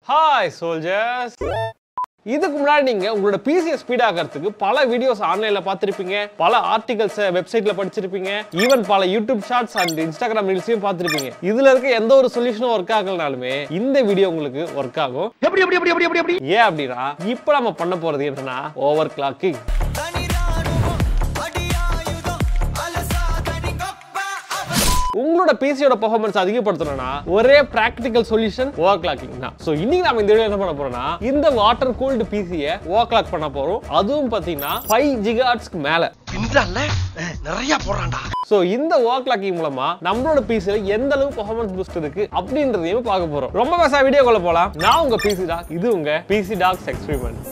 hi soldiers இதுக்கு முன்னாடி நீங்க உங்களோட பிசியை ஸ்பீட் ஆகிறதுக்கு பல வீடியோஸ் ஆன்லைன்ல பார்த்திருப்பீங்க பல ஆர்டிகல்ஸ் வெப்சைட்ல படிச்சிருப்பீங்க ஈவன் பல யூடியூப் ஷார்ட்ஸ் அண்ட் இன்ஸ்டாகிராம் ரீல்ஸையும் பார்த்திருப்பீங்க இதுல இருக்க எந்த ஒரு சொல்யூஷனும் ஒர்க் ஆகலனாலுமே இந்த வீடியோ உங்களுக்கு ஒர்க் ஆகும் எப்படி எப்படி எப்படி எப்படி எப்படி எப்படி ஏன் அப்படின்னா இப்போ நம்ம பண்ண போறது என்னன்னா ஓவர் கிளாக்கிங் உங்களோட பிசியோட பெர்ஃபார்மன்ஸ் அதிகப்படுத்தணும்னா ஒரே பிராக்டிக்கல் சொல்யூஷன் ஓவர் கிளாக்கிங் தான் ஸோ இன்னைக்கு நம்ம இந்த வீடியோ என்ன பண்ண போறோம்னா இந்த வாட்டர் கூல்டு பிசியை ஓவர் கிளாக் பண்ண போறோம் அதுவும் பார்த்தீங்கன்னா ஃபைவ் ஜிகாட்ஸ்க்கு மேல பின்றான்ல நிறைய போடுறான்டா ஸோ இந்த ஓவர் கிளாக்கிங் மூலமா நம்மளோட பிசில எந்த அளவு பெர்ஃபார்மன்ஸ் பூஸ்ட் இருக்கு அப்படின்றதையும் பார்க்க போறோம் ரொம்ப பேசா வீடியோக்குள்ள போலாம் நான் உங்க பிசி டாக் இது உங்க பிசி டாக்ஸ் எக்ஸ்பெரிமெண்ட்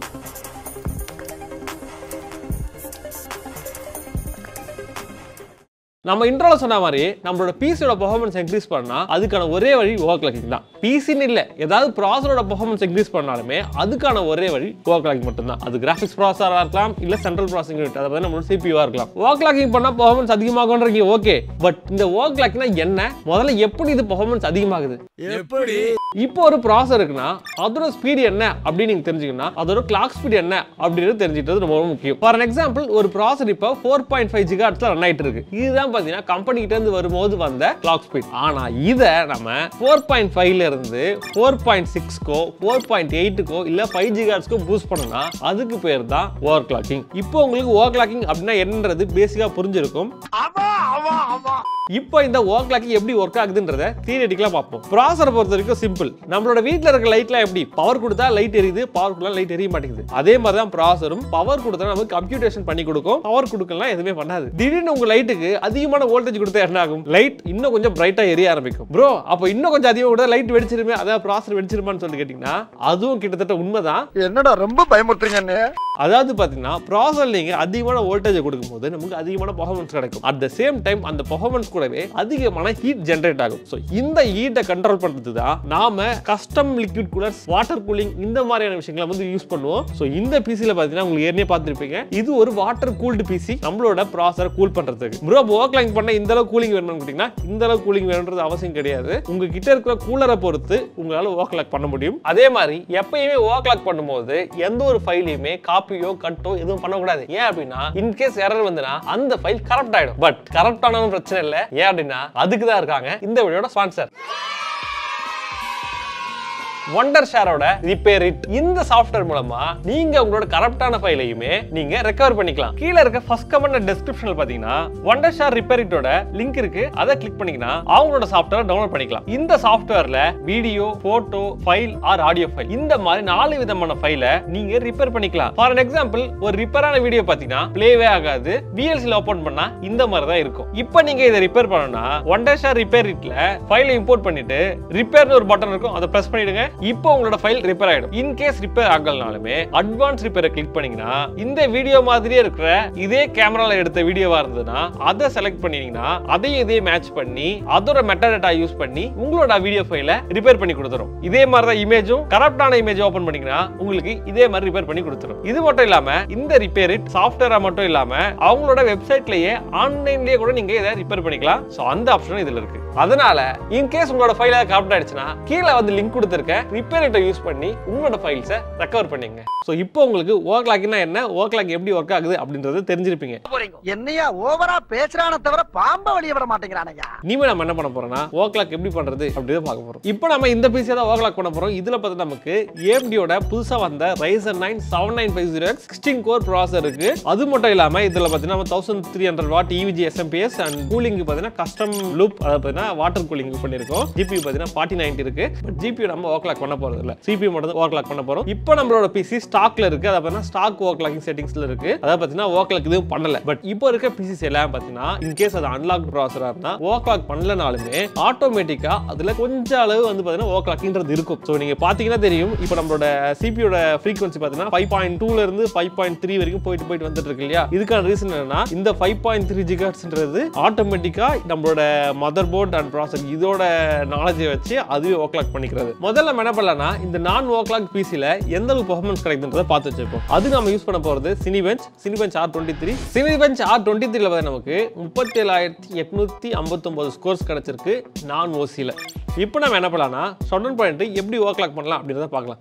நம்ம இன்ட்ரோல சொன்ன மாதிரி நம்மளோட பிசியோட பெர்ஃபார்மன்ஸ் இன்க்ரீஸ் பண்ணா அதுக்கான ஒரே வழி ஓவர் கிளாக்கிங் தான் பிசின்னு இல்ல ஏதாவது ப்ராசரோட பெர்ஃபார்மன்ஸ் இன்க்ரீஸ் பண்ணாலுமே அதுக்கான ஒரே வழி ஓவர் கிளாக்கிங் மட்டும்தான் அது கிராஃபிக்ஸ் ப்ராசரா இருக்கலாம் இல்ல சென்ட்ரல் ப்ராசஸிங் யூனிட் அதாவது நம்மளோட சிபியூவா இருக்கலாம் ஓவர் கிளாக்கிங் பண்ணா பெர்ஃபார்மன்ஸ் அதிகமாகும்ன்றீங்க ஓகே பட் இந்த ஓவர் கிளாக்னா என்ன முதல்ல எப்படி இது பெர்ஃபார்மன்ஸ் அதிகமாகுது எப்படி இப்போ ஒரு ப்ராசர் இருக்குன்னா அதோட ஸ்பீடு என்ன அப்படின்னு நீங்க தெரிஞ்சுக்கணும் அதோட கிளாக் ஸ்பீடு என்ன அப்படின்னு தெரிஞ்சுக்கிறது ரொம்ப ரொம்ப முக்கியம் ஃபார் எக்ஸாம்பிள் ஒரு ப்ராசர் இப்போ ஃபோர் பாயிண்ட் ஃபைவ் ஜிகாட்ஸ்ல ரன் ஆயிட்டு இருக்கு இதுதான் பாத்தீங்கன்னா கம்பெனி கிட்ட இருந்து வரும்போது வந்த கிளாக் ஸ்பீட் ஆனா இதை நம்ம ஃபோர் பாயிண்ட் ஃபைவ்ல இருந்து ஃபோர் பாயிண்ட் சிக்ஸ்க்கோ ஃபோர் பாயிண்ட் எயிட்டுக்கோ இல்ல ஃபைவ் ஜிகாட்ஸ்க்கோ பூஸ்ட் பண்ணனா அதுக்கு பேர் தான் ஓவர் கிளாக்கிங் இப்போ உங்களுக்கு ஓவர் கிளாக்கிங் அப்படின்னா என்னன்றது பேசிக்கா புரிஞ்சிருக்கும் அவா அவா அவா இப்போ இந்த ஓவர் கிளாக்கிங் எப்படி ஒர்க் ஆகுதுன்றத தியரிட்டிக்கலா பார்ப்போம் ப்ராசரை பொறுத்த வரைக்கும் சிம்பிள் நம்மளோட வீட்ல இருக்க லைட்லாம் எப்படி பவர் கொடுத்தா லைட் எரியுது பவர் கொடுத்தா லைட் எரிய மாட்டேங்குது அதே மாதிரி தான் ப்ராசரும் பவர் கொடுத்தா நமக்கு கம்ப்யூட்டேஷன் பண்ணி கொடுக்கும் பவர் கொடுக்கலாம் எதுவுமே பண்ணாது திடீர்னு உங்க லைட்டுக்கு அதிகமான வோல்டேஜ் கொடுத்தா என்ன ஆகும் லைட் இன்னும் கொஞ்சம் பிரைட்டா எரிய ஆரம்பிக்கும் ப்ரோ அப்போ இன்னும் கொஞ்சம் அதிகமாக கூட லைட் வெடிச்சிருமே அதாவது ப்ராசர் வெடிச்சிருமான்னு சொல்லி கேட்டிங்கன்னா அதுவும் கிட்டத்தட்ட உண்மைதான் என்னடா ரொம்ப பயமுறுத்துறீங்க அண்ணே அதாவது பார்த்தீங்கன்னா ப்ராசர் நீங்க அதிகமான வோல்டேஜ் கொடுக்கும்போது நமக்கு அதிகமான பெர்ஃபார்மன்ஸ் கிடைக்கும் அட் த சேம் டைம் அந்த பெர்ஃபார்மன்ஸ் கூடவே அதிகமான ஹீட் ஜென்ரேட் ஆகும் ஸோ இந்த ஹீட்டை கண்ட்ரோல் பண்ணுறது தான் நாம custom liquid coolers water cooling இந்த மாதிரியான விஷயங்களை வந்து யூஸ் பண்ணுவோம் ஸோ இந்த பிசியில் பார்த்தீங்கன்னா உங்களுக்கு ஏற்கனவே பார்த்துருப்பீங்க இது ஒரு வாட்டர் கூல்டு பிசி நம்மளோட ப்ராசரை கூல் பண்ணுறதுக்கு ப்ரோ ஒர்க் லைன் பண்ண இந்த அளவு கூலிங் வேணும்னு கேட்டிங்கன்னா இந்த அளவு கூலிங் வேணுன்றது அவசியம் கிடையாது உங்ககிட்ட இருக்கிற கூலரை பொறுத்து உங்களால் ஒர்க் லாக் பண்ண முடியும் அதே மாதிரி எப்பயுமே ஒர்க் லாக் பண்ணும்போது எந்த ஒரு ஃபைலையுமே காப்பியோ கட்டோ எதுவும் பண்ணக்கூடாது ஏன் அப்படின்னா இன்கேஸ் எரர் வந்துனா அந்த ஃபைல் கரப்ட் ஆயிடும் பட் கரப்ட் ஆனாலும் பிரச்சனை இல்லை ஏன் அப்படின்னா அதுக்கு தான் இருக்காங்க இந்த வீடியோட ஸ்பான்சர் ஒண்டர் ஷேரோட ரிப்பேர் இட் இந்த சாஃப்ட்வேர் மூலமா நீங்க உங்களோட கரப்டான ஃபைலையுமே நீங்க ரெக்கவர் பண்ணிக்கலாம் கீழ இருக்க ஃபர்ஸ்ட் கமெண்ட் டெஸ்கிரிப்ஷன்ல பாத்தீங்கன்னா ஒண்டர் ஷேர் ரிப்பேர் இட்டோட லிங்க் இருக்கு அதை கிளிக் பண்ணீங்கன்னா அவங்களோட சாஃப்ட்வேர் டவுன்லோட் பண்ணிக்கலாம் இந்த சாஃப்ட்வேர்ல video photo file or audio file இந்த மாதிரி நாலு விதமான ஃபைலை நீங்க ரிப்பேர் பண்ணிக்கலாம் ஃபார் எக்ஸாம்பிள் ஒரு ரிப்பேரான வீடியோ பாத்தீங்கன்னா பிளேவே ஆகாது விஎல்சில ஓபன் பண்ணா இந்த மாதிரி தான் இருக்கும் இப்போ நீங்க இதை ரிப்பேர் பண்ணணும்னா ஒண்டர் ஷேர் ரிப்பேர் இட்ல ஃபைலை இம்போர்ட் பண்ணிட்டு ரிப்பேர்னு ஒரு பட்டன் இருக்கும் அதை பிரஸ் பண்ணிடுங்க இப்போ உங்களோட ஃபைல் ரிப்பேர் ஆயிடும் இன் கேஸ் ரிப்பேர் ஆகலனாலுமே அட்வான்ஸ் ரிப்பேரை கிளிக் பண்ணீங்கன்னா இந்த வீடியோ மாதிரியே இருக்கிற இதே கேமரால எடுத்த வீடியோவா இருந்ததுன்னா அதை செலக்ட் பண்ணீங்கன்னா அதையும் இதே மேட்ச் பண்ணி அதோட மெட்டாடேட்டா யூஸ் பண்ணி உங்களோட வீடியோ ஃபைலை ரிப்பேர் பண்ணி கொடுத்துரும் இதே மாதிரி தான் இமேஜும் கரப்டான இமேஜ் ஓபன் பண்ணீங்கன்னா உங்களுக்கு இதே மாதிரி ரிப்பேர் பண்ணி கொடுத்துரும் இது மட்டும் இல்லாம இந்த ரிப்பேர் இட் சாஃப்ட்வேரா மட்டும் இல்லாம அவங்களோட வெப்சைட்லயே ஆன்லைன்லயே கூட நீங்க இதை ரிப்பேர் பண்ணிக்கலாம் சோ அந்த ஆப்ஷனும் இதுல இருக்கு அதனால இன் கேஸ் உங்களோட ஃபைல கரப்ட் ஆயிடுச்சுன்னா கீழே வந்து லிங்க் கொடுத்துருக்கேன் ரிப்பேர் யூஸ் பண்ணி உங்களோட ஃபைல்ஸை ரெக்கவர் பண்ணீங்க ஸோ இப்போ உங்களுக்கு ஒர்க் லாக்னா என்ன ஒர்க் லாக் எப்படி ஒர்க் ஆகுது அப்படின்றது தெரிஞ்சிருப்பீங்க என்னையா ஓவரா பேசுறான தவிர பாம்ப வெளிய விட மாட்டேங்கிறானயா இனிமே நம்ம என்ன பண்ண போறோம்னா ஒர்க் லாக் எப்படி பண்றது அப்படின்னு பார்க்க போறோம் இப்போ நம்ம இந்த பிசியை தான் ஒர்க் லாக் பண்ண போறோம் இதுல பார்த்து நமக்கு ஏஎம்டியோட புதுசா வந்த Ryzen nine seven nine five zero sixteen core processor இருக்கு அது மட்டும் இல்லாம இதுல பார்த்தீங்கன்னா thousand three hundred watt EVGA SMPS and cooling பார்த்தீங்கன்னா கஸ்டம் லூப் அதாவது பார்த்தீங்கன்னா வாட்டர் கூலிங் யூஸ் பண்ணிருக்கோம் ஜிபி பார்த்தீங்கன்னா ஃபார்ட்டி நைன்டி இருக்கு பட் ஜிபி நம்ம ஒர்க் லாக் பண்ண போறது இல்ல சிபி மட்டும் தான் ஒர்க் லாக் பண்ண போறோம் இப்போ நம்மளோட பிசி ஸ்டாக்ல இருக்கு அதை பார்த்தீங்கன்னா ஸ்டாக் ஒர்க் லாக்கிங் செட்டிங்ஸ்ல இருக்கு அதாவது பார்த்தீங்கன்னா ஒர்க் லாக் எதுவும் பண்ணல பட் இப்போ இருக்க பிசிஸ் எல்லாம் பார்த்தீங்கன்னா இன் கேஸ் அது அன்லாக் ப்ராசரா இருந்தா ஒர்க் லாக் பண்ணலனாலுமே ஆட்டோமேட்டிக்கா அதுல கொஞ்சம் அளவு வந்து பார்த்தீங்கன்னா ஒர்க் லாக்கின்றது இருக்கும் ஸோ நீங்க பாத்தீங்கன்னா தெரியும் இப்போ நம்மளோட சிபியோட ஃப்ரீக்வன்சி பார்த்தீங்கன்னா ஃபைவ் பாயிண்ட் டூல இருந்து ஃபைவ் பாயிண்ட் த்ரீ வரைக்கும் போயிட்டு போயிட்டு வந்துட்டு இருக்கு இல்லையா இதுக்கான ரீசன் என்னன்னா இந்த ஃபைவ் பாயிண்ட் த்ரீ ஜிகாட்ஸ்ன்றது ஆட்டோமேட்டிக்கா நம்மளோட மதர் போர்ட் அண்ட் ப்ராசர் இதோட நாலேஜை வச்சு அதுவே ஒர்க் லாக் பண்ணிக்கிறது முதல்ல நம்ம என்ன பண்ணலாம்னா இந்த நான் ஓ கிளாக் பிசியில் எந்த அளவுக்கு பெர்ஃபார்மன்ஸ் கிடைக்குதுன்றதை பார்த்து வச்சிருப்போம் அது நம்ம யூஸ் பண்ண போகிறது Cinebench Cinebench R twenty three Cinebench R twenty த்ரீல வந்து நமக்கு முப்பத்தேழாயிரத்தி எட்நூற்றி ஐம்பத்தொம்போது ஸ்கோர்ஸ் கிடைச்சிருக்கு நான் ஓசியில் இப்போ நம்ம என்ன பண்ணலாம்னா ஸ்டவுன் பண்ணிட்டு எப்படி ஓ கிளாக் பண்ணலாம் அப்படின்றத பார்க்கலாம்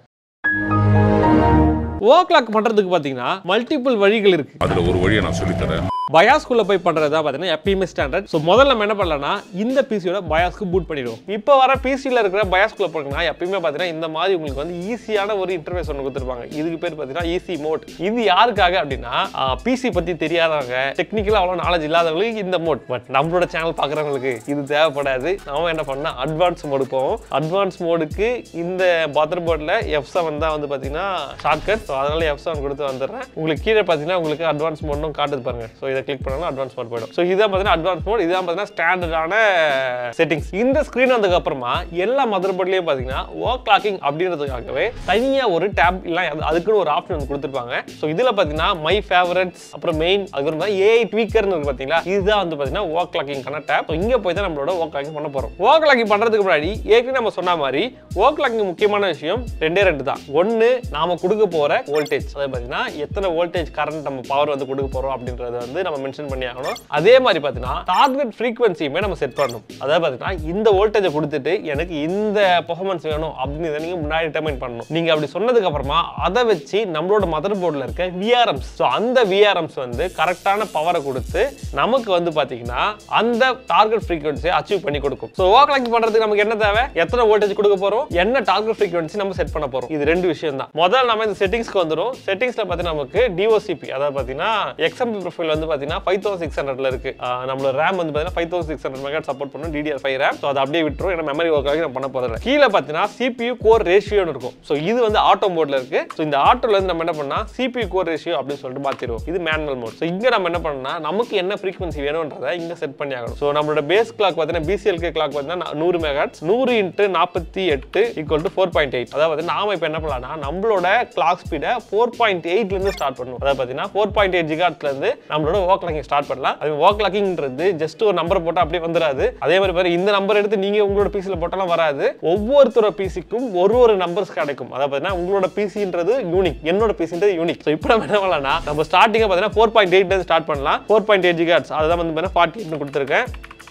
ஓ கிளாக் பண்ணுறதுக்கு பார்த்தீங்கன்னா மல்டிபிள் வழிகள் இருக்கு அதுல ஒரு வழியை நான் சொல்லித்தரேன் பயாஸ்குள்ள போய் பண்றதா பார்த்தீங்கன்னா எப்பயுமே ஸ்டாண்டர்ட் ஸோ முதல்ல நம்ம என்ன பண்ணலாம்னா இந்த பிசியோட பயாஸ்க்கு பூட் பண்ணிடுவோம் இப்போ வர பிசியில் இருக்கிற பயாஸ்குள்ள போனீங்கன்னா எப்பயுமே பார்த்தீங்கன்னா இந்த மாதிரி உங்களுக்கு வந்து ஈஸியான ஒரு இன்டர்ஃபேஸ் ஒன்று கொடுத்துருப்பாங்க இதுக்கு பேர் பார்த்தீங்கன்னா ஈஸி மோட் இது யாருக்காக அப்படின்னா பிசி பத்தி தெரியாதவங்க டெக்னிக்கலாக அவ்வளோ நாலேஜ் இல்லாதவங்களுக்கு இந்த மோட் பட் நம்மளோட சேனல் பார்க்குறவங்களுக்கு இது தேவைப்படாது நம்ம என்ன பண்ணால் அட்வான்ஸ் மோடு போவோம் அட்வான்ஸ் மோடுக்கு இந்த பத்தர் போர்டில் எஃப் செவன் தான் வந்து பார்த்தீங்கன்னா ஷார்ட்கட் ஸோ அதனால எஃப் செவன் கொடுத்து வந்துடுறேன் உங்களுக்கு கீழே பார்த்தீங்கன்னா உங்களுக்கு அட்வான்ஸ் மோட்னும் காட்டுது பாருங்க ஸோ இதை கிளிக் பண்ணாலும் அட்வான்ஸ் மோட் போயிடும் ஸோ இதான் பார்த்தீங்கன்னா அட்வான்ஸ் மோட் இதான் பார்த்தீங்கன்னா ஸ்டாண்டர்டான செட்டிங்ஸ் இந்த ஸ்க்ரீன் வந்ததுக்கு அப்புறமா எல்லா மதர் போர்ட்லேயும் பார்த்தீங்கன்னா ஓ கிளாக்கிங் அப்படின்றதுக்காகவே தனியாக ஒரு டேப் இல்லை அது- அதுக்குன்னு ஒரு ஆப்ஷன் வந்து கொடுத்துருப்பாங்க ஸோ இதில் பார்த்தீங்கன்னா மை ஃபேவரட்ஸ் அப்புறம் மெயின் அதுக்கப்புறம் ஏஐ ட்வீக்கர்னு இருக்கு பார்த்தீங்களா இதுதான் வந்து பார்த்தீங்கன்னா ஓ கிளாக்கிங்கான டேப் ஸோ இங்கே போய் தான் நம்மளோட ஓ கிளாக்கிங் பண்ண போகிறோம் ஓ கிளாக்கிங் பண்ணுறதுக்கு முன்னாடி ஏற்கனவே நம்ம சொன்ன மாதிரி ஓ கிளாக்கிங் முக்கியமான விஷயம் ரெண்டே ரெண்டு தான் ஒன்று நாம கொடுக்க போகிற வோல்டேஜ் அதாவது பார்த்தீங்கன்னா எத்தனை வோல்டேஜ் கரண்ட் நம்ம பவர் வந்து கொடுக்க போகிறோம் அப்படின்றத வந்து நம்ம மென்ஷன் பண்ணி ஆகணும் அதே மாதிரி பார்த்தீங்கன்னா டார்கெட் ஃப்ரீக்வன்சியுமே நம்ம செட் பண்ணணும் அதாவது பார்த்தீங்கன்னா இந்த வோல்டேஜை கொடுத்துட்டு எனக்கு இந்த பெர்ஃபார்மன்ஸ் வேணும் அப்படின்னு இதை நீங்கள் முன்னாடி டிட்டர்மைன் பண்ணணும் நீங்கள் அப்படி சொன்னதுக்கு அப்புறமா அதை வச்சு நம்மளோட மதர் போர்டில் இருக்க விஆர்எம்ஸ் ஸோ அந்த விஆர்எம்ஸ் வந்து கரெக்டான பவரை கொடுத்து நமக்கு வந்து பார்த்தீங்கன்னா அந்த டார்கெட் ஃப்ரீக்வன்சியை அச்சீவ் பண்ணி கொடுக்கும் ஸோ ஓ கிளாக் பண்ணுறதுக்கு நமக்கு என்ன தேவை எத்தனை வோல்டேஜ் கொடுக்க போகிறோம் என்ன டார்கெட் ஃப்ரீக்வன்சி நம்ம செட் பண்ண போகிறோம் இது ரெண்டு விஷயம் தான் முதல்ல நம்ம இந்த செட்டிங்ஸ்க்கு வந்துடும் செட்டிங்ஸில் பார்த்தீங்கன்னா நமக்கு டிஓசிபி அதாவது பார்த்தீங்கன்னா எக்ஸ்எம்பி ப்ரொஃபைல் வந்து பார்த்தீங்கன்னா ஃபைவ் தௌசண்ட் சிக்ஸ் ஹண்ட்ரட்ல இருக்கு ஆஹ் நம்மளோட ரேம் வந்து பார்த்தீங்கன்னா five thousand six hundred mega support பண்ணும் டிடிஆர் ஃபைவ் ரேம் ஸோ அதை அப்படியே விட்டுரும் ஏன்னா மெமரி ஒர்க் ஆகி நம்ம பண்ண போதில்லை கீழே பார்த்தீங்கன்னா சிபியூ கோர் ரேஷியோன்னு இருக்கும் ஸோ இது வந்து ஆட்டோ மோட்ல இருக்கு ஸோ இந்த ஆட்டோல இருந்து நம்ம என்ன பண்ணா சிபியூ கோர் ரேஷியோ அப்படின்னு சொல்லிட்டு மாத்திடுவோம் இது மேனுவல் மோட் ஸோ இங்க நம்ம என்ன பண்ணா நமக்கு என்ன ஃப்ரீக்வன்சி வேணும்ன்றதை இங்க செட் பண்ணி ஆகணும் ஸோ நம்மளோட பேஸ் கிளாக் பார்த்தீங்கன்னா பிசிஎல்கே கிளாக் பார்த்தீங்கன்னா நூறு மெகாட்ஸ் நூறு இன்ட்டு நாற்பத்தி எட்டு equal to four point eight அதாவது நாம இப்போ என்ன பண்ணலாம்னா நம்மளோட கிளாக் ஸ்பீடை ஃபோர் பாயிண்ட் எயிட்லேருந்து ஸ்டார்ட் பண்ணுவோம் அதாவது பார்த்தீங்கன்னா ஃபோர் பாயிண்ட் எயிட் இருந்து நம்மளோட ஓ கிளாக்கிங் ஸ்டார்ட் பண்ணலாம் அது ஓ கிளாக்கிங்ன்றது ஜஸ்ட் ஒரு நம்பர் போட்டால் அப்படியே வந்துடாது அதே மாதிரி பாரு இந்த நம்பர் எடுத்து நீங்க உங்களோட பிசியில் போட்டாலும் வராது ஒவ்வொருத்தரோட பிசிக்கும் ஒரு ஒரு நம்பர்ஸ் கிடைக்கும் அதாவது பார்த்தீங்கன்னா உங்களோட பிசின்றது யூனிக் என்னோட பிசின்றது யூனிக் ஸோ இப்போ நம்ம என்ன பண்ணலாம்னா நம்ம ஸ்டார்டிங்காக பார்த்தீங்கன்னா ஃபோர் பாயிண்ட் எயிட்லேருந்து ஸ்டார்ட் பண்ணலாம் ஃபோர் பாயிண்ட் எயிட் ஜிகாட்ஸ் அதுதான் வந்து பார்த்தீங்கன்னா ஃபார்ட்டி எயிட்னு கொடுத்துருக்கேன்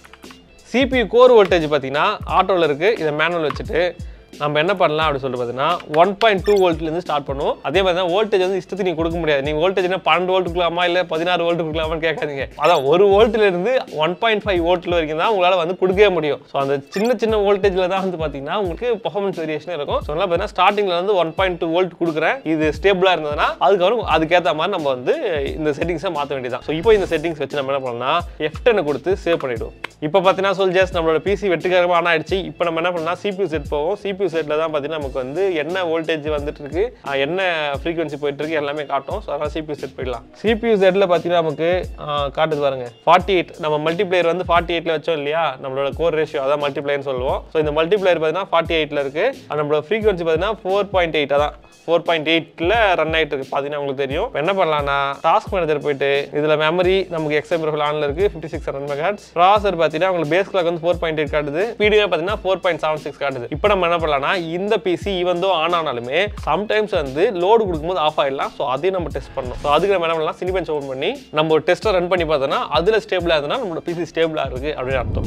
சிபியூ கோர் வோல்டேஜ் பார்த்தீங்கன்னா ஆட்டோவில் இருக்குது இதை மேனுவல் வச்சுட்டு நம்ம என்ன பண்ணலாம் அப்படின்னு சொல்லிட்டு பார்த்தீங்கன்னா ஒன் பாயிண்ட் டூ வோல்ட்லேருந்து ஸ்டார்ட் பண்ணுவோம் அதே மாதிரி தான் வோல்டேஜ் வந்து இஷ்டத்துக்கு நீங்கள் கொடுக்க முடியாது நீங்கள் வோல்டேஜ்னா பன்னெண்டு வோல்ட் கொடுக்கலாமா இல்லை பதினாறு வோல்ட் கொடுக்கலாமான்னு கேட்காதீங்க அதான் ஒரு வோல்ட்ல இருந்து ஒன் பாயிண்ட் ஃபைவ் வோல்ட்ல வரைக்கும் தான் உங்களால் வந்து கொடுக்கவே முடியும் ஸோ அந்த சின்ன சின்ன வோல்டேஜில் தான் வந்து பார்த்தீங்கன்னா உங்களுக்கு பர்ஃபார்மன்ஸ் வேரியேஷன் இருக்கும் ஸோ அதனால பார்த்தீங்கன்னா ஸ்டார்டிங்கில் வந்து ஒன் பாயிண்ட் டூ வோல்ட் கொடுக்குறேன் இது ஸ்டேபிளாக இருந்ததுன்னா அதுக்கப்புறம் அதுக்கேற்ற மாதிரி நம்ம வந்து இந்த செட்டிங்ஸை மாற்ற வேண்டியதான் ஸோ இப்போ இந்த செட்டிங்ஸ் வச்சு நம்ம என்ன பண்ணலாம் எஃப் டென்னை கொடுத்து சேவ் பண்ணிவிடுவோம் இப்போ பார்த்தீங்கன்னா சொல்ஜர்ஸ் நம்மளோட பிசி வெற்றிகரமாக ஆன் ஆயிடுச்சு இப்போ நம்ம என்ன பண்ணலாம் சிபியூ செட் போவோம் சிபியூ செட்டில் தான் பார்த்தீங்கன்னா நமக்கு வந்து என்ன வோல்டேஜ் வந்துட்டு இருக்கு ஆஹ் என்ன ஃப்ரீக்வன்சி போயிட்டு இருக்கு எல்லாமே காட்டும் ஸோ அதனால் சிபியூ செட் போயிடலாம் சிபியூ செட்டில் பார்த்தீங்கன்னா நமக்கு ஆஹ் காட்டுது பாருங்க ஃபார்ட்டி எயிட் நம்ம மல்டிப்ளேயர் வந்து ஃபார்ட்டி எயிட்ல வச்சோம் இல்லையா நம்மளோட கோர் ரேஷியோ அதான் மல்டிப்ளேயர்னு சொல்லுவோம் ஸோ இந்த மல்டிப்ளேயர் பார்த்தீங்கன்னா ஃபார்ட்டி எயிட்ல இருக்கு ஆஹ் நம்மளோட ஃப்ரீக்வன்சி பார்த்தீங்கன்னா ஃபோர் பாயிண்ட் எயிட் அதான் ஃபோர் பாயிண்ட் எயிட்ல ரன் ஆயிட்டு இருக்கு பார்த்தீங்கன்னா உங்களுக்கு தெரியும் இப்ப என்ன பண்ணலாம்னா டாஸ்க் மேனேஜர் போயிட்டு இதுல மெமரி நமக்கு எக்ஸாம் ப்ரொஃபைல் ஆன்ல இருக்கு ஃபிஃப்டி சிக்ஸ் ஹண்ட்ரட் மெகாட்ஸ் ப்ராசர் பார்த்தீங்கன்னா உங்களுக்கு பேஸ் கிளாக் வந்து ஃபோர் பாயிண்ட் எயிட் காட்டுது ஸ்பீடு பார்த்தீங்கன்னா ஃபோர் பாயிண்ட் செவன் சிக்ஸ் காட்டுது இப்போ நம்ம என்ன பண்ணலாம்னா இந்த பிசி ஈவன் தோ ஆன் ஆனாலுமே சம்டைம்ஸ் வந்து லோடு கொடுக்கும்போது ஆஃப் ஆயிடலாம் ஸோ அதையும் நம்ம டெஸ்ட் பண்ணணும் ஸோ அதுக்கு நம்ம என்ன பண்ணலாம் சினிபெஞ்ச் ஓப்பன் பண்ணி நம்ம ஒரு டெஸ்ட்டை ரன் பண்ணி பார்த்தோம்னா அதுல ஸ்டேபிளாக இருந்தால் நம்மளோட பிசி ஸ்டேபிளாக இருக்கு அப்படின்னு அர்த்தம்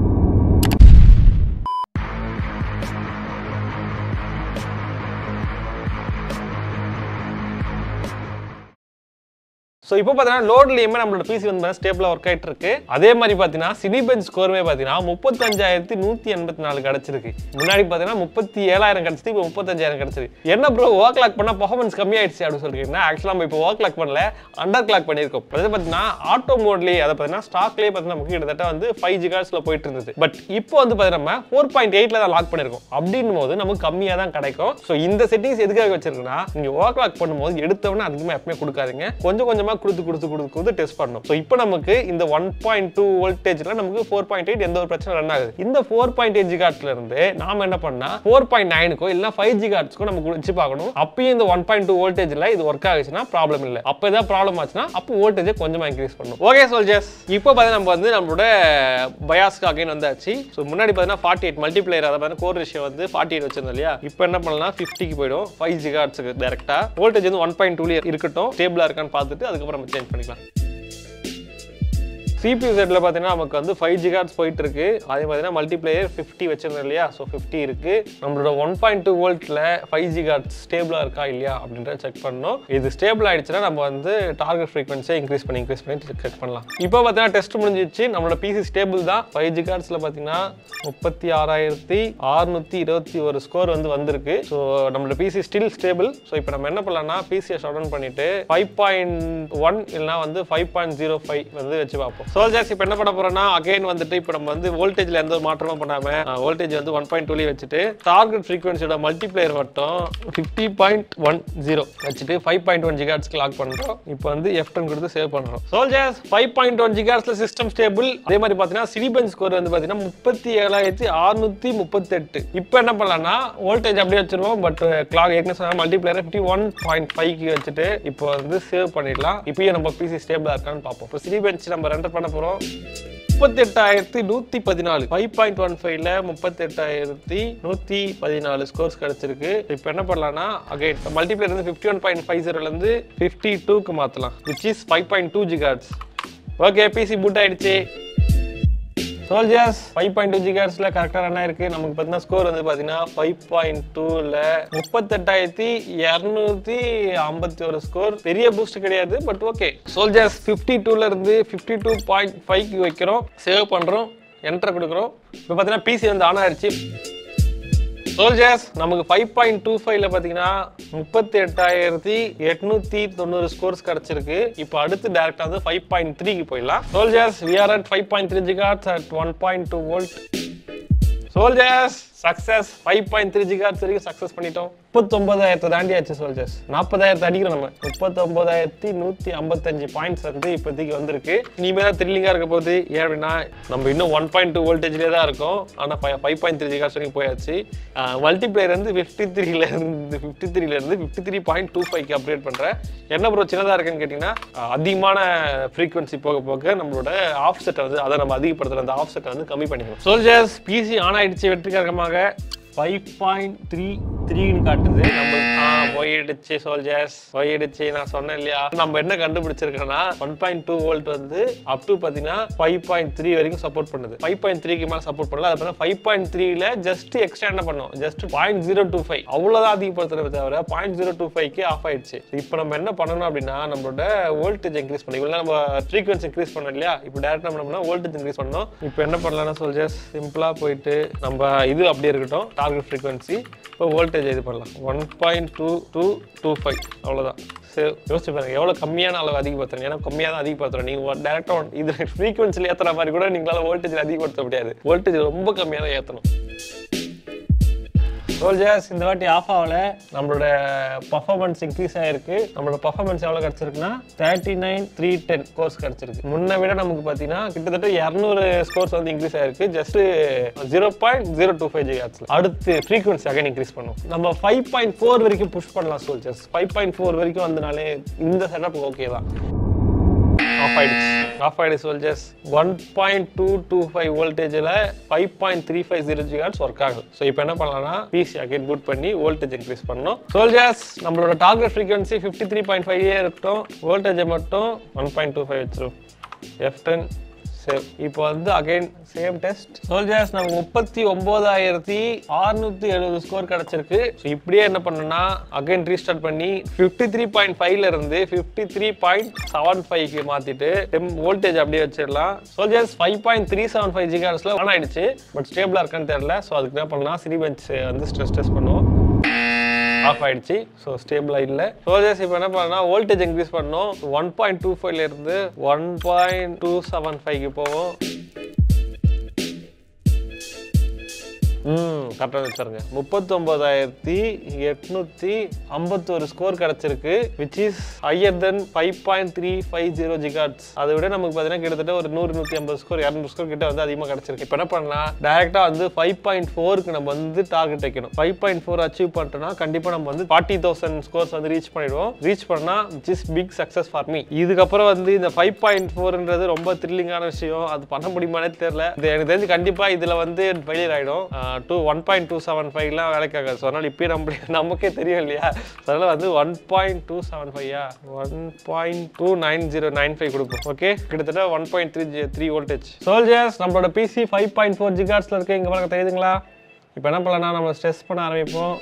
ஸோ இப்போ பார்த்தீங்கன்னா லோட்லேயுமே நம்மளோட பிசி வந்து ஸ்டேபிளாக ஒர்க் ஆயிட்டு இருக்கு அதே மாதிரி பார்த்தீங்கன்னா சினிபெஞ்ச் ஸ்கோருமே பார்த்தீங்கன்னா முப்பத்தஞ்சாயிரத்தி நூற்றி எண்பத்தி நாலு கிடச்சிருக்கு முன்னாடி பார்த்தீங்கன்னா முப்பத்தி ஏழாயிரம் கிடச்சிது இப்போ முப்பத்தஞ்சாயிரம் கிடச்சிருக்கு என்ன ப்ரோ ஓ கிளாக் பண்ணால் பர்ஃபார்மன்ஸ் கம்மியாயிடுச்சு அப்படின்னு சொல்லிருக்கீங்கன்னா ஆக்சுவலாக நம்ம இப்போ ஓ கிளாக் பண்ணல அண்டர் கிளாக் பண்ணியிருக்கோம் அது பார்த்தீங்கன்னா ஆட்டோ மோட்லேயே அதை பார்த்தீங்கன்னா ஸ்டாக்லேயே பார்த்தீங்கன்னா நமக்கு கிட்டத்தட்ட வந்து ஃபைவ் ஜிகாஸில் போயிட்டு இருந்தது பட் இப்போ வந்து பார்த்தீங்கன்னா நம்ம ஃபோர் பாயிண்ட் எயிட்டில் தான் லாக் பண்ணியிருக்கோம் அப்படின்னும் போது நமக்கு கம்மியாக தான் கிடைக்கும் ஸோ இந்த செட்டிங்ஸ் எதுக்காக வச்சிருக்குன்னா நீங்கள் ஓ கிளாக் பண்ணும்போது எடுத்தவொடனே அதிகமாக எப்பவுமே கொடுக்காதீங்க கொஞ்சம் கொஞ்சமாக கொடுத்து கொடுத்து கொடுத்து கொடுத்து டெஸ்ட் பண்ணோம் ஸோ இப்போ நமக்கு இந்த ஒன் பாயிண்ட் டூ வோல்டேஜ்ல நமக்கு ஃபோர் பாயிண்ட் எயிட் எந்த ஒரு பிரச்சனை ரன் ஆகுது இந்த ஃபோர் பாயிண்ட் எயிட் ஜிகாட்ஸ்ல இருந்து நாம என்ன பண்ணா ஃபோர் பாயிண்ட் நைனுக்கோ இல்ல ஃபைவ் ஜிகாட்ஸ்க்கோ நம்ம வச்சு பார்க்கணும் அப்பயும் இந்த ஒன் பாயிண்ட் டூ வோல்டேஜ்ல இது ஒர்க் ஆகுச்சுன்னா ப்ராப்ளம் இல்லை அப்போ ஏதாவது ப்ராப்ளம் ஆச்சுன்னா அப்போ வோல்டேஜை கொஞ்சமா இன்க்ரீஸ் பண்ணும் ஓகே சோல்ஜர்ஸ் இப்போ பார்த்தீங்கன்னா நம்ம வந்து நம்மளோட பயாஸ்க்கு அகைன் வந்தாச்சு ஸோ முன்னாடி பார்த்தீங்கன்னா ஃபார்ட்டி எயிட் மல்டிப்ளையர் அதை மாதிரி கோர் ரேஷியோ வந்து ஃபார்ட்டி எயிட் வச்சிருந்தோம் இல்லையா இப்போ என்ன பண்ணலாம் ஃபிஃப்டிக்கு போயிடும் ஃபைவ் ஜிகாட்ஸுக்கு டேரக்டா வோல்டேஜ் வந்து ஒன் பாயிண்ட் டூல இருக்கட்டும் ஸ்டேபிளா இருக்கான்னு பார்த்துட்டு அதுக்கப்புறம் நம்ம சேஞ்ச் பண்ணிக்கலாம் சிபியூ செட்டில் பார்த்தீங்கன்னா நமக்கு வந்து ஃபைவ் ஜிகாட்ஸ் போயிட்டு இருக்கு அதே பார்த்தீங்கன்னா மல்டிப்ளேயர் ஃபிஃப்டி வச்சிருந்தோம் இல்லையா ஸோ ஃபிஃப்டி இருக்கு நம்மளோட ஒன் பாயிண்ட் டூ வோல்ட்டில் ஃபைவ் ஜிகாட்ஸ் ஸ்டேபிளாக இருக்கா இல்லையா அப்படின்றத செக் பண்ணணும் இது ஸ்டேபிள் ஆயிடுச்சுன்னா நம்ம வந்து டார்கெட் ஃப்ரீக்வன்சியை இன்க்ரீஸ் பண்ணி இன்க்ரீஸ் பண்ணி செக் பண்ணலாம் இப்போ பார்த்தீங்கன்னா டெஸ்ட் முடிஞ்சிச்சு நம்மளோட பிசி ஸ்டேபிள் தான் ஃபைவ் ஜிகாட்ஸில் பார்த்தீங்கன்னா முப்பத்தி ஆறாயிரத்தி அறுநூத்தி இருபத்தி ஒரு ஸ்கோர் வந்து வந்திருக்கு ஸோ நம்மளோட பிசி ஸ்டில் ஸ்டேபிள் ஸோ இப்போ நம்ம என்ன பண்ணலாம்னா பிசியை ஷட் டவுன் பண்ணிட்டு ஃபைவ் பாயிண்ட் ஒன் இல்லைனா வந்து ஃபைவ் பாயிண்ட் ஜீரோ ஃபைவ் வந்து வச்சு பார்ப்போம் சோல்ஜர்ஸ் இப்போ என்ன பண்ண போறோம்னா அகைன் வந்துட்டு இப்போ நம்ம வந்து வோல்டேஜ்ல எந்த ஒரு மாற்றமும் பண்ணாம வோல்டேஜ் வந்து ஒன் பாயிண்ட் டூலி வச்சுட்டு டார்கெட் ஃப்ரீக்வன்சியோட மல்டிப்ளேயர் மட்டும் ஃபிஃப்டி பாயிண்ட் ஒன் ஜீரோ வச்சுட்டு ஃபைவ் பாயிண்ட் ஒன் ஜிகாட்ஸ்க்கு லாக் பண்றோம் இப்போ வந்து எஃப் டென் கொடுத்து சேவ் பண்றோம் சோல்ஜர்ஸ் ஃபைவ் பாயிண்ட் ஒன் ஜிகாட்ஸ்ல சிஸ்டம் ஸ்டேபிள் அதே மாதிரி பார்த்தீங்கன்னா சிலிபன் ஸ்கோர் வந்து பார்த்தீங்கன்னா முப்பத்தி ஏழாயிரத்தி அறுநூத்தி முப்பத்தெட்டு இப்போ என்ன பண்ணலாம்னா வோல்டேஜ் அப்படியே வச்சிருவோம் பட் கிளாக் ஏற்கனவே சொன்ன மல்டிப்ளேயர் ஃபிஃப்டி ஒன் பாயிண்ட் ஃபைவ்க்கு வச்சுட்டு இப்போ வந்து சேவ் பண்ணிடலாம் இப்பயும் நம்ம பிசி ஸ்டேபிளா இருக்கான்னு பார்ப்போம் இப்போ சிலி பெஞ்ச் நம்ம ரெண்டர் பண்ண போறோம் முப்பத்தெட்டாயிரத்தி நூத்தி பதினாலு ஃபைவ் பாயிண்ட் ஒன் ஃபைவ்ல முப்பத்தெட்டாயிரத்தி நூத்தி பதினாலு ஸ்கோர்ஸ் கிடைச்சிருக்கு இப்போ என்ன பண்ணலாம்னா அகைன் மல்டிப்ளேயர் இருந்து ஃபிஃப்டி ஒன் பாயிண்ட் ஃபைவ் ஜீரோல இருந்து ஃபிஃப்டி டூக்கு மாத்தலாம் which is five point two gigahertz okay PC boot ஆயிடுச்சு சோல்ஜர்ஸ் ஃபைவ் பாயிண்ட் டூ ஜிகார்ஸ்ல கரெக்டாக ரன் ஆயிருக்கு நமக்கு பார்த்தீங்கன்னா ஸ்கோர் வந்து பார்த்தீங்கன்னா ஃபைவ் பாயிண்ட் டூவில் முப்பத்தெட்டாயிரத்தி இரநூத்தி ஐம்பத்தி ஒரு ஸ்கோர் பெரிய பூஸ்ட் கிடையாது பட் ஓகே சோல்ஜர்ஸ் ஃபிஃப்டி டூல இருந்து ஃபிஃப்டி டூ பாயிண்ட் ஃபைவ்க்கு வைக்கிறோம் சேவ் பண்ணுறோம் என்டர் கொடுக்குறோம் இப்போ பார்த்தீங்கன்னா பிசி வந்து ஆன் ஆயிடுச்சு சோல்ஜர்ஸ் நமக்கு ஃபைவ் பாயிண்ட் டூ ஃபைவ்ல பார்த்தீங்கன்னா முப்பத்தி எட்டாயிரத்தி எட்நூத்தி தொண்ணூறு ஸ்கோர்ஸ் கிடைச்சிருக்கு இப்போ அடுத்து டேரக்டா வந்து ஃபைவ் பாயிண்ட் த்ரீக்கு போயிடலாம் soldiers we are at five point three gigahertz at one point two volt soldiers success five point three gigahertz வரைக்கும் சக்சஸ் பண்ணிட்டோம் முப்பத்தொன்பதாயிரத்தை தாண்டி ஆச்சு சோல்ஜர்ஸ் நாற்பதாயிரத்தை அடிக்கிறோம் நம்ம முப்பத்தொன்பதாயிரத்தி நூத்தி ஐம்பத்தஞ்சு பாயிண்ட்ஸ் வந்து இப்போதைக்கு வந்திருக்கு இனிமேல் தான் த்ரில்லிங்காக இருக்க போகுது ஏன் அப்படின்னா நம்ம இன்னும் ஒன் பாயிண்ட் டூ வோல்டேஜ்லேயே தான் இருக்கோம் ஆனால் ஃபைவ் பாயிண்ட் த்ரீ ஜிகாட்ஸ் வரைக்கும் போயாச்சு மல்டிப்ளேயர் வந்து ஃபிஃப்டி த்ரீல இருந்து ஃபிஃப்டி த்ரீல இருந்து ஃபிஃப்டி த்ரீ பாயிண்ட் டூ ஃபைவ்க்கு அப்டேட் பண்ணுறேன் என்ன ப்ரோ சின்னதாக இருக்குன்னு கேட்டிங்கன்னா அஹ், அதிகமான ஃப்ரீக்வன்சி போக போக நம்மளோட ஆஃப் செட்டை வந்து அதை நம்ம அதிகப்படுத்துகிற அந்த ஆஃப் செட்டை வந்து கம்மி பண்ணிக்கணும் சோல்ஜர்ஸ் பிசி ஆன் ஆயிடுச்சு வெற்றிகரமாக ஃபைவ் பாயிண்ட் த்ரீ த்ரீன்னு காட்டுது நம்ம ஆ போயிடுச்சு சோல்ஜர்ஸ் போயிடுச்சு நான் சொன்னேன் இல்லையா நம்ம என்ன கண்டுபிடிச்சிருக்கோம்னா ஒன் பாயிண்ட் டூ வோல்ட் வந்து அப் டு பார்த்தீங்கன்னா ஃபைவ் பாயிண்ட் த்ரீ வரைக்கும் சப்போர்ட் பண்ணுது ஃபைவ் பாயிண்ட் த்ரீக்கு மேலே சப்போர்ட் பண்ணல அது ஃபைவ் பாயிண்ட் த்ரீல ஜஸ்ட் எக்ஸ்ட்ரா என்ன பண்ணோம் just point zero two five அவ்வளோதான் அதிகப்படுத்துறத தவிர பாயிண்ட் ஜீரோ டூ ஃபைவ்க்கு ஆஃப் ஆயிடுச்சு இப்போ நம்ம என்ன பண்ணணும் அப்படின்னா நம்மளோட வோல்டேஜ் இன்க்ரீஸ் பண்ணி இவ்வளோ நம்ம ஃப்ரீக்வன்சி இன்க்ரீஸ் பண்ணோம் இல்லையா இப்போ டேரக்ட் நம்ம என்ன பண்ணோம் வோல்டேஜ் இன்க்ரீஸ் பண்ணோம் இப்போ என்ன பண்ணலாம்னா சோல்ஜர்ஸ் சிம்பிளாக போயிட்டு நம்ம இது அப்படியே இருக்கட்டும் டார்கெட் ஃப்ரீக்வன்சி இப்போ வோல்டேஜ் இது பண்ணலாம் one point two two two five அவ்வளோதான் சரி யோசிச்சு பாருங்க எவ்வளோ கம்மியான அளவு அதிகப்படுத்துறீங்க ஏன்னா கம்மியாக தான் அதிகப்படுத்துறோம் நீங்கள் டேரெக்டாக இது ஃப்ரீக்வன்சியில் ஏற்றுற மாதிரி கூட நீங்களால வோல்டேஜ் அதிகப்படுத்த முடியாது வோல்டேஜ் ரொம்ப கம்மியாக தான் ஏற்றணும் சோல்ஜர்ஸ் இந்த வாட்டி ஆஃப் ஆகல நம்மளோட பர்ஃபார்மன்ஸ் இன்க்ரீஸ் ஆயிருக்கு நம்மளோட பர்ஃபார்மன்ஸ் எவ்வளோ கிடைச்சிருக்குன்னா thirty nine three ten scores கிடைச்சிருக்கு முன்ன விட நமக்கு பார்த்தீங்கன்னா கிட்டத்தட்ட இரநூறு ஸ்கோர்ஸ் வந்து இன்க்ரீஸ் ஆயிருக்கு just zero point zero two five ஜிகாட்ஸ்ல அடுத்து ஃப்ரீக்வன்சி அகைன் இன்க்ரீஸ் பண்ணும் நம்ம ஃபைவ் பாயிண்ட் ஃபோர் வரைக்கும் புஷ் பண்ணலாம் சோல்ஜர்ஸ் ஃபைவ் பாயிண்ட் ஃபோர் வரைக்கும் வந்தனாலே இந்த செட்டப் ஓகே தான் ஆஃப் ஆயிடுச்சு ஆஃப் ஆயிடுச்சு soldiers one point two two five வோல்டேஜில் five point three five zero gigahertz work ஆகும் ஸோ இப்போ என்ன பண்ணலாம்னா பிசி அகைன் பூட் பண்ணி வோல்டேஜ் இன்க்ரீஸ் பண்ணணும் சோல்ஜர்ஸ் நம்மளோட target frequency fifty three point five இருக்கட்டும் வோல்டேஜை மட்டும் ஒன் பாயிண்ட் டூ ஃபைவ் வச்சிரும் எஃப் டென் சேவ் இப்போ வந்து அகைன் சேம் டெஸ்ட் சோல்ஜர்ஸ் நமக்கு முப்பத்தி ஒன்பதாயிரத்தி அறுநூத்தி எழுபது ஸ்கோர் கிடைச்சிருக்கு ஸோ இப்படியே என்ன பண்ணணும்னா அகைன் ரீஸ்டார்ட் பண்ணி ஃபிஃப்டி த்ரீ பாயிண்ட் ஃபைவ்ல இருந்து ஃபிஃப்டி த்ரீ பாயிண்ட் செவன் ஃபைவ்க்கு மாத்திட்டு டெம் வோல்டேஜ் அப்படியே வச்சிடலாம் soldiers five point three seven ஃபைவ் ஜிகார்ஸ்ல ஆன் ஆயிடுச்சு பட் ஸ்டேபிளா இருக்கான்னு தெரியல ஸோ அதுக்கு என்ன பண்ணலாம் சிரி பெஞ்ச் வந்து ஸ்ட்ரெஸ் டெஸ்ட் பண்ணுவோம் ஆஃப் ஆயிடுச்சு ஸோ ஸ்டேபிளாக இல்லை சோல்ஜர்ஸ் இப்போ என்ன பண்ணலாம் வோல்டேஜ் இன்க்ரீஸ் பண்ணோம் ஒன் பாயிண்ட் டூ ஃபைவ்ல இருந்து ஒன் பாயிண்ட் டூ செவன் ஃபைவ்க்கு போவோம் ம் கரெக்டாக வச்சுருங்க முப்பத்தொம்போதாயிரத்தி எட்நூற்றி ஐம்பத்தோரு ஸ்கோர் கிடச்சிருக்கு which is higher than five point three five zero gigahertz அதை விட நமக்கு பார்த்தீங்கன்னா கிட்டத்தட்ட ஒரு நூறு நூற்றி ஐம்பது ஸ்கோர் இரநூறு ஸ்கோர் கிட்ட வந்து அதிகமாக கிடச்சிருக்கு இப்போ என்ன பண்ணலாம் டேரெக்டாக வந்து ஃபைவ் பாயிண்ட் ஃபோருக்கு நம்ம வந்து டார்கெட் வைக்கணும் ஃபைவ் பாயிண்ட் ஃபோர் அச்சீவ் பண்ணிட்டோம்னா கண்டிப்பாக நம்ம வந்து ஃபார்ட்டி தௌசண்ட் ஸ்கோர்ஸ் வந்து ரீச் பண்ணிடுவோம் ரீச் பண்ணால் which is big success for me இதுக்கப்புறம் வந்து இந்த ஃபைவ் பாயிண்ட் ஃபோர்ன்றது ரொம்ப த்ரில்லிங்கான விஷயம் அது பண்ண முடியுமானே தெரியல இது எனக்கு தெரிஞ்சு கண்டிப்பாக இதில் வந்து ஃபெயிலியர் ஆகிடும் to one point two seven ஃபைவ்லாம் வேலைக்காகாது ஸோ அதனால் இப்போயே நம்ம நமக்கே தெரியும் இல்லையா So அதனால் வந்து ஒன் பாயிண்ட் டூ செவன் ஃபைவா one point two nine zero nine five கொடுப்போம் ஓகே கிட்டத்தட்ட one point three three voltage soldiers நம்மளோட பிசி ஃபைவ் பாயிண்ட் ஃபோர் ஜிகார்ட்ஸில் இருக்கு இங்கே பாருங்க தெரியுதுங்களா இப்போ என்ன பண்ணலாம் நம்ம ஸ்ட்ரெஸ் பண்ண ஆரம்பிப்போம்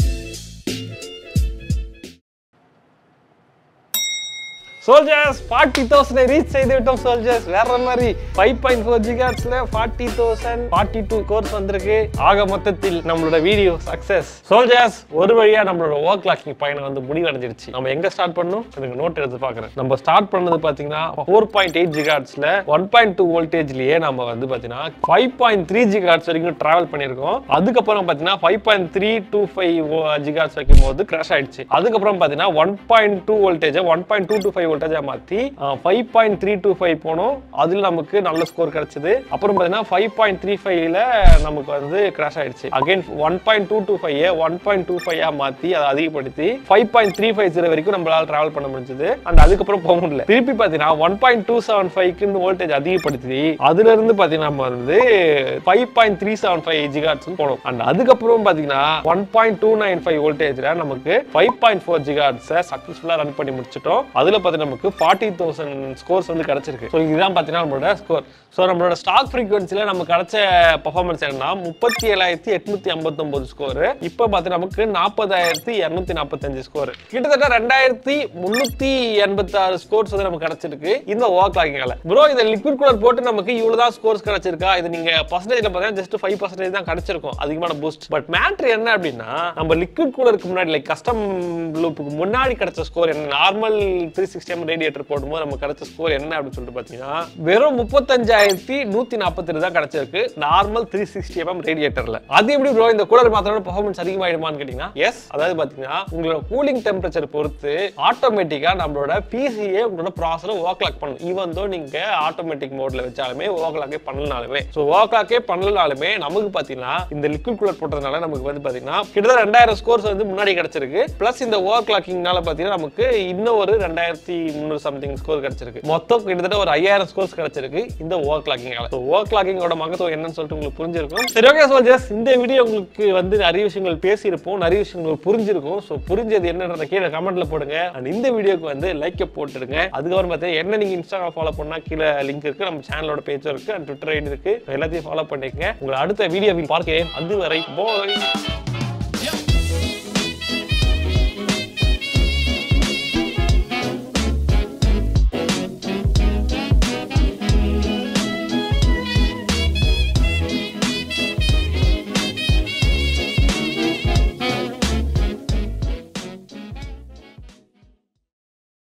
சோல்ஜர்ஸ் ஃபார்ட்டி தௌசண்ட் ரீச் செய்து விட்டோம் சோல்ஜர்ஸ் வேற மாதிரி ஃபைவ் பாயிண்ட் ஃபோர் ஜிகார்ட்ஸ்ல forty thousand forty two scores வந்திருக்கு ஆக மொத்தத்தில் நம்மளோட வீடியோ சக்சஸ் சோல்ஜர்ஸ் ஒரு வழியா நம்மளோட ஒர்க் லாக்கிங் பயணம் வந்து முடிவடைஞ்சிருச்சு நம்ம எங்க ஸ்டார்ட் பண்ணணும் எனக்கு நோட் எடுத்து பார்க்குறேன் நம்ம ஸ்டார்ட் பண்ணது பார்த்தீங்கன்னா ஃபோர் பாயிண்ட் எயிட் ஜிகார்ட்ஸ்ல ஒன் பாயிண்ட் டூ வோல்டேஜ்லயே நம்ம வந்து பார்த்தீங்கன்னா ஃபைவ் பாயிண்ட் த்ரீ ஜிகார்ட்ஸ் வரைக்கும் டிராவல் பண்ணியிருக்கோம் அதுக்கப்புறம் பார்த்தீங்கன்னா five point three two five gigahertz வைக்கும் போது கிராஷ் ஆயிடுச்சு அதுக்கப்புறம் பார்த்தீங்கன்னா one point two voltage one point two two five வோல்டேஜா மாற்றி five point three two five போனோம் அதில் நமக்கு நல்ல ஸ்கோர் கிடைச்சது அப்புறம் பார்த்தீங்கன்னா ஃபைவ் பாயிண்ட் த்ரீ ஃபைவ்ல நமக்கு வந்து கிராஷ் ஆயிடுச்சு again one point two two five one point two five மாற்றி அதை அதிகப்படுத்தி five point three five zero வரைக்கும் நம்மளால டிராவல் பண்ண முடிஞ்சது அண்ட் அதுக்கப்புறம் போக முடியல திருப்பி பார்த்தீங்கன்னா ஒன் பாயிண்ட் டூ செவன் ஃபைவ்க்கு வோல்டேஜ் அதிகப்படுத்தி அதுல இருந்து பார்த்தீங்கன்னா நம்ம வந்து five point three seven five gigahertz போனோம் அண்ட் அதுக்கப்புறம் பார்த்தீங்கன்னா one point two nine five வோல்டேஜ்ல நமக்கு ஃபைவ் பாயிண்ட் ஃபோர் ஜிகாட்ஸை சக்ஸஸ்ஃபுல்லாக ரன் பண்ணி முடிச்சிட்டோம் அதில் பார்த்தீங்கன்னா நமக்கு ஃபார்ட்டி தௌசண்ட் ஸ்கோர்ஸ் வந்து கிடைச்சிருக்கு ஸோ இதுதான் பார்த்தீங்கன்னா நம்மளோட ஸ்கோர் ஸோ நம்மளோட ஸ்டாக் ஃப்ரீக்வன்சியில் நம்ம கிடைச்ச பர்ஃபார்மன்ஸ் என்னன்னா முப்பத்தி ஏழாயிரத்தி எட்நூத்தி ஐம்பத்தொம்பது ஸ்கோர் இப்போ பார்த்தீங்கன்னா நமக்கு நாற்பதாயிரத்தி இரநூத்தி நாற்பத்தஞ்சு ஸ்கோர் கிட்டத்தட்ட ரெண்டாயிரத்தி முந்நூற்றி எண்பத்தாறு ஸ்கோர்ஸ் வந்து நமக்கு கிடைச்சிருக்கு இந்த ஒர்க் லாகிங்கால ப்ரோ இந்த லிக்விட் கூலர் போட்டு நமக்கு இவ்வளோ தான் ஸ்கோர்ஸ் கிடைச்சிருக்கா இது நீங்க பர்சன்டேஜ்ல பார்த்தீங்கன்னா ஜஸ்ட் ஃபைவ் பர்சன்டேஜ் தான் கிடைச்சிருக்கும் அதிகமான பூஸ்ட் பட் மேட்ரு என்ன அப்படின்னா நம்ம லிக்விட் கூலருக்கு முன்னாடி லைக் கஸ்டம் லூப்புக்கு முன்னாடி கிடைச்ச ஸ்கோர் என்ன normal three sixty M radiator போடும்போது நமக்கு கிடைச்ச ஸ்கோர் என்ன அப்படின்னு சொல்லிட்டு பார்த்தீங்கன்னா வெறும் முப்பத்தஞ்சாயிரத்தி நூத்தி நாற்பத்தி தான் கிடைச்சிருக்கு நார்மல் த்ரீ சிக்ஸ்டி எம் ரேடியேட்டர்ல அது எப்படி ப்ரோ இந்த கூலர் மாத்திரம் பர்ஃபார்மன்ஸ் அதிகமாயிடுமான்னு கேட்டீங்கன்னா எஸ் அதாவது பாத்தீங்கன்னா உங்களோட கூலிங் டெம்பரேச்சர் பொறுத்து ஆட்டோமேட்டிக்கா நம்மளோட பிசிஏ உங்களோட ப்ராசஸர் ஒர்க் லாக் பண்ணும் ஈவன் தோ நீங்க ஆட்டோமேட்டிக் மோட்ல வச்சாலுமே ஒர்க் லாக்கே பண்ணலனாலுமே ஸோ ஒர்க் லாக்கே பண்ணலனாலுமே நமக்கு பாத்தீங்கன்னா இந்த லிக்விட் கூலர் போட்டதுனால நமக்கு வந்து பாத்தீங்கன்னா கிட்டத்தட்ட ரெண்டாயிரம் ஸ்கோர்ஸ் வந்து முன்னாடி கிடைச்சிருக்கு பிளஸ் இந்த ஒர்க் லாக்கிங்னால பாத்தீங்கன்னா நமக்கு இன்னும் ஒரு ரெண்டாயிரத்தி முந்நூறு சம்திங் ஸ்கோர் கிடைச்சிருக்கு மொத்தம் கிட்டத்தட்ட ஒரு ஐயாயிரம் ஸ்கோர்ஸ் கிடைச்சிருக்கு இந்த ஒர்க் லாக்கிங்கால ஸோ ஒர்க் லாக்கிங்கோட மகத்துவம் என்னன்னு சொல்லிட்டு உங்களுக்கு புரிஞ்சிருக்கும் சரி ஓகே சோல்ஜர்ஸ் இந்த வீடியோ உங்களுக்கு வந்து நிறைய விஷயங்கள் பேசியிருப்போம் நிறைய விஷயங்கள் புரிஞ்சிருக்கும் ஸோ புரிஞ்சது என்னன்றத கீழே கமெண்ட்ல போடுங்க அண்ட் இந்த வீடியோக்கு வந்து லைக்கை போட்டுருங்க அதுக்கப்புறம் பார்த்தீங்கன்னா என்ன நீங்க இன்ஸ்டாகிராம் ஃபாலோ பண்ணா கீழே லிங்க் இருக்கு நம்ம சேனலோட பேஜும் இருக்கு அண்ட் ட்விட்டர் ஐடி இருக்கு எல்லாத்தையும் ஃபாலோ பண்ணிக்கங்க உங்களை அடுத்த வீடியோவில் பார்க்கிறேன் அதுவரை போய்